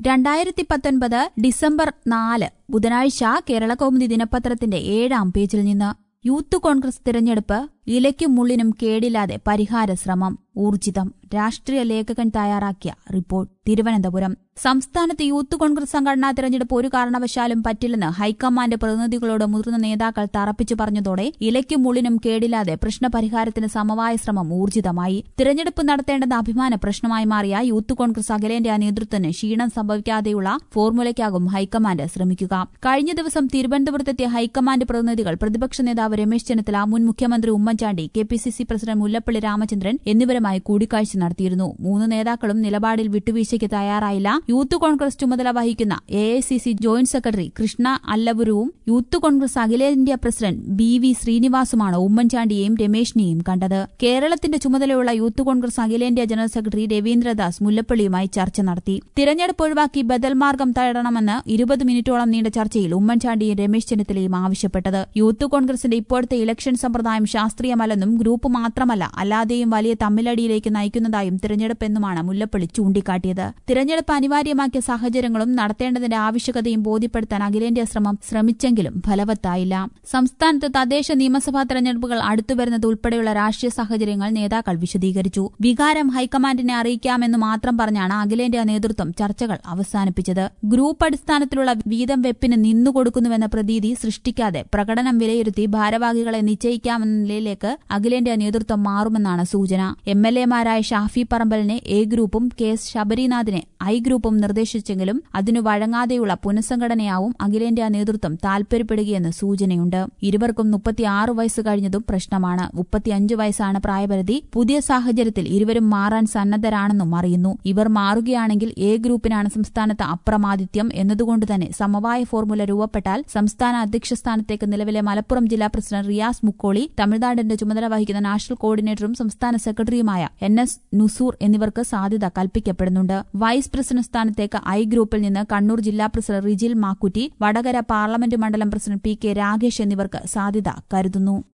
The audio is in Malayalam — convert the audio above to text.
രണ്ടായിരത്തി പത്തൊൻപത് ഡിസംബർ നാല് ബുധനാഴ്ച കേരള കൗമുദി ദിനപത്രത്തിന്റെ ഏഴാം പേജിൽ നിന്ന് യൂത്ത് കോൺഗ്രസ് തിരഞ്ഞെടുപ്പ് ഇലയ്ക്കും മുള്ളിനും കേടില്ലാതെ പരിഹാര ശ്രമം ഊർജിതം രാഷ്ട്രീയ ലേഖകൻ തയ്യാറാക്കിയ റിപ്പോർട്ട് തിരുവനന്തപുരം സംസ്ഥാനത്ത് യൂത്ത് കോൺഗ്രസ് സംഘടനാ തിരഞ്ഞെടുപ്പ് ഒരു കാരണവശാലും പറ്റില്ലെന്ന് ഹൈക്കമാൻഡ് പ്രതിനിധികളോട് മുതിർന്ന നേതാക്കൾ തറപ്പിച്ചു പറഞ്ഞതോടെ ഇലയ്ക്കും മുള്ളിനും കേടില്ലാതെ പ്രശ്നപരിഹാരത്തിന് സമവായ ശ്രമം ഊർജിതമായി തിരഞ്ഞെടുപ്പ് നടത്തേണ്ടെന്ന അഭിമാന പ്രശ്നമായി മാറിയ യൂത്ത് കോൺഗ്രസ് അഖിലേന്ത്യാ നേതൃത്വത്തിന് ക്ഷീണം സംഭവിക്കാതെയുള്ള ഫോർമുലയ്ക്കാകും ഹൈക്കമാൻഡ് ശ്രമിക്കുക കഴിഞ്ഞ ദിവസം തിരുവനന്തപുരത്തെത്തിയ ഹൈക്കമാൻഡ് പ്രതിനിധികൾ പ്രതിപക്ഷ നേതാവ് രമേശ് ചെന്നിത്തല മുൻ മുഖ്യമന്ത്രി Oommen Chandy K P C C president Mullappally Ramachandran എന്നിവരുമായി കൂടിക്കാഴ്ച നടത്തിയിരുന്നു മൂന്ന് നേതാക്കളും നിലപാടിൽ വിട്ടുവീഴ്ചയ്ക്ക് തയ്യാറായില്ല യൂത്ത് കോൺഗ്രസ് ചുമതല വഹിക്കുന്ന A I C C joint secretary Krishna അല്ലപുരവും യൂത്ത് കോൺഗ്രസ് അഖിലേന്ത്യാ പ്രസിഡന്റ് ബി വി ശ്രീനിവാസുമാണ് ഉമ്മൻചാണ്ടിയെയും രമേശിനെയും കണ്ടത് കേരളത്തിന്റെ ചുമതലയുള്ള യൂത്ത് കോൺഗ്രസ് അഖിലേന്ത്യാ ജനറൽ സെക്രട്ടറി രവീന്ദ്രദാസ് മുല്ലപ്പള്ളിയുമായി ചർച്ച നടത്തി തിരഞ്ഞെടുപ്പ് ഒഴിവാക്കി ബദൽ മാർഗം തേടണമെന്ന് ഇരുപത് മിനിറ്റോളം നീണ്ട ചർച്ചയിൽ ഉമ്മൻചാണ്ടിയും രമേശ് ചെന്നിത്തലയും ആവശ്യപ്പെട്ടത് യൂത്ത് കോൺഗ്രസിന്റെ ഇപ്പോഴത്തെ ഇലക്ഷൻ സമ്പ്രദായം ശാസ്ത്രീയമല്ലെന്നും ഗ്രൂപ്പ് മാത്രമല്ല അല്ലാതെയും വലിയ തമ്മിലടിയിലേക്ക് നയിക്കുന്നതായും തിരഞ്ഞെടുപ്പെന്നുമാണ് മുല്ലപ്പള്ളി ചൂണ്ടിക്കാട്ടിയത് തിരഞ്ഞെടുപ്പ് അനിവാര്യമാക്കിയ സാഹചര്യങ്ങളും നടത്തേണ്ടതിന്റെ ആവശ്യകതയും ബോധ്യപ്പെടുത്താൻ അഖിലേന്ത്യാ ശ്രമം ശ്രമിച്ചെങ്കിലും ഫലവത്തായില്ല സംസ്ഥാനത്ത് തദ്ദേശ നിയമസഭാ തെരഞ്ഞെടുപ്പുകൾ അടുത്തുവരുന്നത് ഉൾപ്പെടെയുള്ള രാഷ്ട്രീയ സാഹചര്യങ്ങൾ നേതാക്കൾ വിശദീകരിച്ചു വികാരം ഹൈക്കമാൻഡിനെ അറിയിക്കാമെന്ന് മാത്രം പറഞ്ഞാണ് അഖിലേന്ത്യാ നേതൃത്വം ചർച്ചകൾ അവസാനിപ്പിച്ചത് ഗ്രൂപ്പ് അടിസ്ഥാനത്തിലുള്ള വീതം വെപ്പിന് നിന്നുകൊടുക്കുന്നുവെന്ന പ്രതീതി സൃഷ്ടിക്കാതെ പ്രകടനം വിലയിരുത്തി ഭാരവാഹികളെ നിശ്ചയിക്കാമെന്ന നിലയിലേക്ക് അഖിലേന്ത്യാ നേതൃത്വം മാറുമെന്നാണ് സൂചന എം എൽ എമാരായ ഷാഫി പറമ്പലിനെ എ ഗ്രൂപ്പും കെ എസ് ശബരിനാഥിനെ ഐ ഗ്രൂപ്പും നിർദ്ദേശിച്ചെങ്കിലും അതിനു വഴങ്ങാതെയുള്ള പുനഃസംഘടനയാവും അഖിലേന്ത്യാ നേതൃത്വം താൽപര്യപ്പെടുകയെന്ന് സൂചനയുണ്ട് ഇരുവർക്കും മുപ്പത്തിയാറ് വയസ്സ് കഴിഞ്ഞതും പ്രശ്നമാണ് മുപ്പത്തിയഞ്ച് വയസ്സാണ് പ്രായപരിധി പുതിയ സാഹചര്യത്തിൽ ഇരുവരും മാറാൻ സന്നദ്ധരാണെന്നും അറിയുന്നു ഇവർ മാറുകയാണെങ്കിൽ എ ഗ്രൂപ്പിനാണ് സംസ്ഥാനത്ത് അപ്രമാദിത്യം എന്നതുകൊണ്ട് തന്നെ സമവായ ഫോർമുല രൂപപ്പെട്ടാൽ സംസ്ഥാന അധ്യക്ഷ സ്ഥാനത്തേക്ക് നിലവിലെ മലപ്പുറം ജില്ലാ പ്രസിഡന്റ് റിയാസ് മുക്കോളി തമിഴ്നാടിന്റെ ചുമതല വഹിക്കുന്ന നാഷണൽ കോർഡിനേറ്ററും സംസ്ഥാന സെക്രട്ടറിയുമായ എൻ എസ് നുസൂർ എന്നിവർക്ക് സാധ്യത കൽപ്പിക്കപ്പെടുന്നുണ്ട് വൈസ് പ്രസിഡന്റ് സ്ഥാനത്തേക്ക് ഐ ഗ്രൂപ്പിൽ നിന്ന് കണ്ണൂർ ജില്ലാ പ്രസിഡന്റ് റിജിൽ മാക്കുറ്റി വടകര പാർലമെന്റ് മണ്ഡലം പ്രസിഡന്റ് പി കെ രാഗേഷ് എന്നിവർക്ക് സാധ്യത കരുതുന്നു